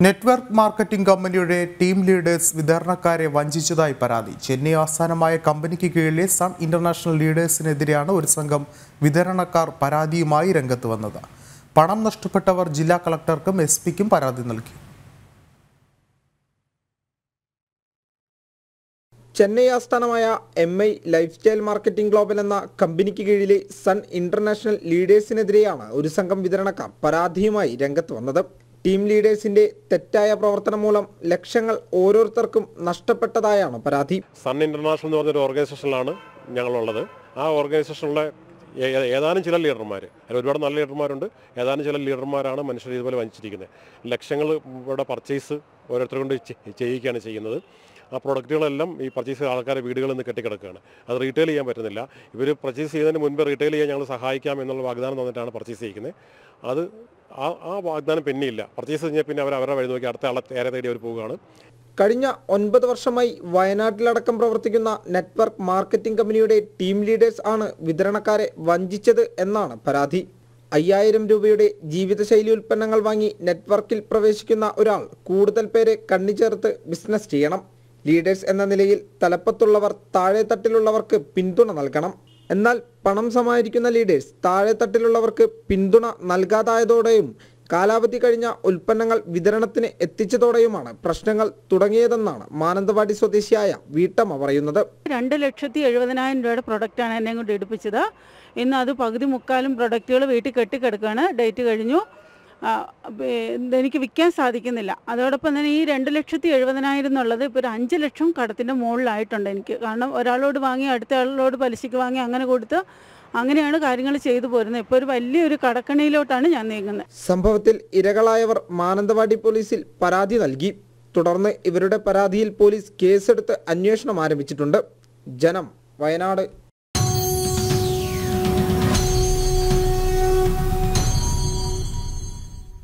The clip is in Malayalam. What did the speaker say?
നെറ്റ്വർക്ക് മാർക്കറ്റിംഗ് കമ്പനിയുടെ ടീം ലീഡേഴ്സ് വിതരണക്കാരെ വഞ്ചിച്ചതായി പരാതി ചെന്നൈ ആസ്ഥാനമായ കമ്പനിക്ക് കീഴിലെ സൺ ഇന്റർനാഷണൽ ലീഡേഴ്സിനെതിരെയാണ് ഒരു സംഘം വിതരണക്കാർ പരാതിയുമായി രംഗത്ത് വന്നത് പണം നഷ്ടപ്പെട്ടവർ ജില്ലാ കളക്ടർക്കും എസ് പിക്കും പരാതി നൽകി ചെന്നൈ ആസ്ഥാനമായ M I lifestyle marketing global എന്ന കമ്പനിക്ക് കീഴിലെ സൺ ഇന്റർനാഷണൽ ലീഡേഴ്സിനെതിരെയാണ് ഒരു സംഘം വിതരണക്കാർ പരാതിയുമായി രംഗത്ത് വന്നത് ടീം ലീഡേഴ്സിന്റെ തെറ്റായ പ്രവർത്തനം മൂലം ലക്ഷങ്ങൾ ഓരോരുത്തർക്കും നഷ്ടപ്പെട്ടതായാണ് പരാതി സൺ ഇന്റർനാഷണൽ എന്ന് പറഞ്ഞൊരു ഓർഗനൈസേഷനിലാണ് ഞങ്ങളുള്ളത് ആ ഓർഗനൈസേഷനിലെ ഏ- ഏ- ഏതാനും ചില ലീഡർമാർ അതിൽ ഒരുപാട് നല്ല ലീഡർമാരുണ്ട് ഏതാനും ചില ലീഡർമാരാണ് മനുഷ്യർ ഇതുപോലെ വഞ്ചിച്ചിരിക്കുന്നത് ലക്ഷങ്ങൾ ഇവിടെ പർച്ചേസ് ഓരോരുത്തർ കൊണ്ട് ചെ- ചെയ്യിക്കുകയാണ് ചെയ്യുന്നത് ആ പ്രൊഡക്റ്റുകളെല്ലാം ഈ പർച്ചേസ് ചെയ്ത ആൾക്കാരെ വീടുകളിൽ നിന്ന് കെട്ടിക്കിടക്കുകയാണ് അത് റീറ്റെയിൽ ചെയ്യാൻ പറ്റുന്നില്ല ഇവർ പർച്ചേസ് ചെയ്യുന്നതിന് മുൻപ് റീറ്റെയിൽ ചെയ്യാൻ ഞങ്ങൾ സഹായിക്കാം എന്നുള്ള വാഗ്ദാനം തന്നിട്ടാണ് പർച്ചേസ് ചെയ്യിക്കുന്നത് അത് ആ ആ വാഗ്ദാനം പിന്നെയില്ല പർച്ചേസ് കഴിഞ്ഞാൽ പിന്നെ അവർ അവരുടെ വഴി നോക്കി അടുത്ത ആളെ നേരെ തേടി അവർ പോവുകയാണ് കഴിഞ്ഞ ഒൻപത് വർഷമായി വയനാട്ടിലടക്കം പ്രവർത്തിക്കുന്ന നെറ്റ്വർക്ക് മാർക്കറ്റിംഗ് കമ്പനിയുടെ ടീം ലീഡേഴ്സ് ആണ് വിതരണക്കാരെ വഞ്ചിച്ചത് എന്നാണ് പരാതി അയ്യായിരം രൂപയുടെ ജീവിതശൈലി ഉൽപ്പന്നങ്ങൾ വാങ്ങി നെറ്റ്വർക്കിൽ പ്രവേശിക്കുന്ന ഒരാൾ കൂടുതൽ പേരെ കണ്ണിച്ചേർത്ത് ബിസിനസ് ചെയ്യണം ലീഡേഴ്സ് എന്ന നിലയിൽ തലപ്പത്തുള്ളവർ താഴെത്തട്ടിലുള്ളവർക്ക് പിന്തുണ നൽകണം എന്നാൽ പണം സമാഹരിക്കുന്ന ലീഡേഴ്സ് താഴെത്തട്ടിലുള്ളവർക്ക് പിന്തുണ നൽകാതായതോടെയും കാലാവധി കഴിഞ്ഞ ഉൽപ്പന്നങ്ങൾ വിതരണത്തിന് എത്തിച്ചതോടെയുമാണ് പ്രശ്നങ്ങൾ തുടങ്ങിയതെന്നാണ് മാനന്തവാടി സ്വദേശിയായ വീട്ടമ്മ പറയുന്നത് രണ്ട് ലക്ഷത്തി എഴുപതിനായിരം രൂപയുടെ പ്രൊഡക്റ്റാണ് എന്നെ കൊണ്ട് എടുപ്പിച്ചത് ഇന്ന് അത് പകുതി മുക്കാലും പ്രൊഡക്റ്റുകൾ വീട്ടിൽ കെട്ടിക്കിടക്കുകയാണ് ഡേറ്റ് കഴിഞ്ഞു ആ, ബേ- എനിക്ക് വിൽക്കാൻ സാധിക്കുന്നില്ല അതോടൊപ്പം തന്നെ ഈ രണ്ട് ലക്ഷത്തി എഴുപതിനായിരം എന്നുള്ളത് ഇപ്പോൾ ഒരു അഞ്ച് ലക്ഷം കടത്തിൻ്റെ മുകളിലായിട്ടുണ്ട് എനിക്ക് കാരണം ഒരാളോട് വാങ്ങി അടുത്ത ആളോട് പലിശയ്ക്ക് വാങ്ങി അങ്ങനെ കൊടുത്ത് അങ്ങനെയാണ് കാര്യങ്ങൾ ചെയ്തു പോരുന്നത് ഇപ്പോൾ ഒരു വലിയൊരു കടക്കണിയിലോട്ടാണ് ഞാൻ നീങ്ങുന്നത് സംഭവത്തിൽ ഇരകളായവർ മാനന്തവാടി പോലീസിൽ പരാതി നൽകി തുടർന്ന് ഇവരുടെ പരാതിയിൽ പോലീസ് കേസെടുത്ത് അന്വേഷണം ആരംഭിച്ചിട്ടുണ്ട് ജനം വയനാട്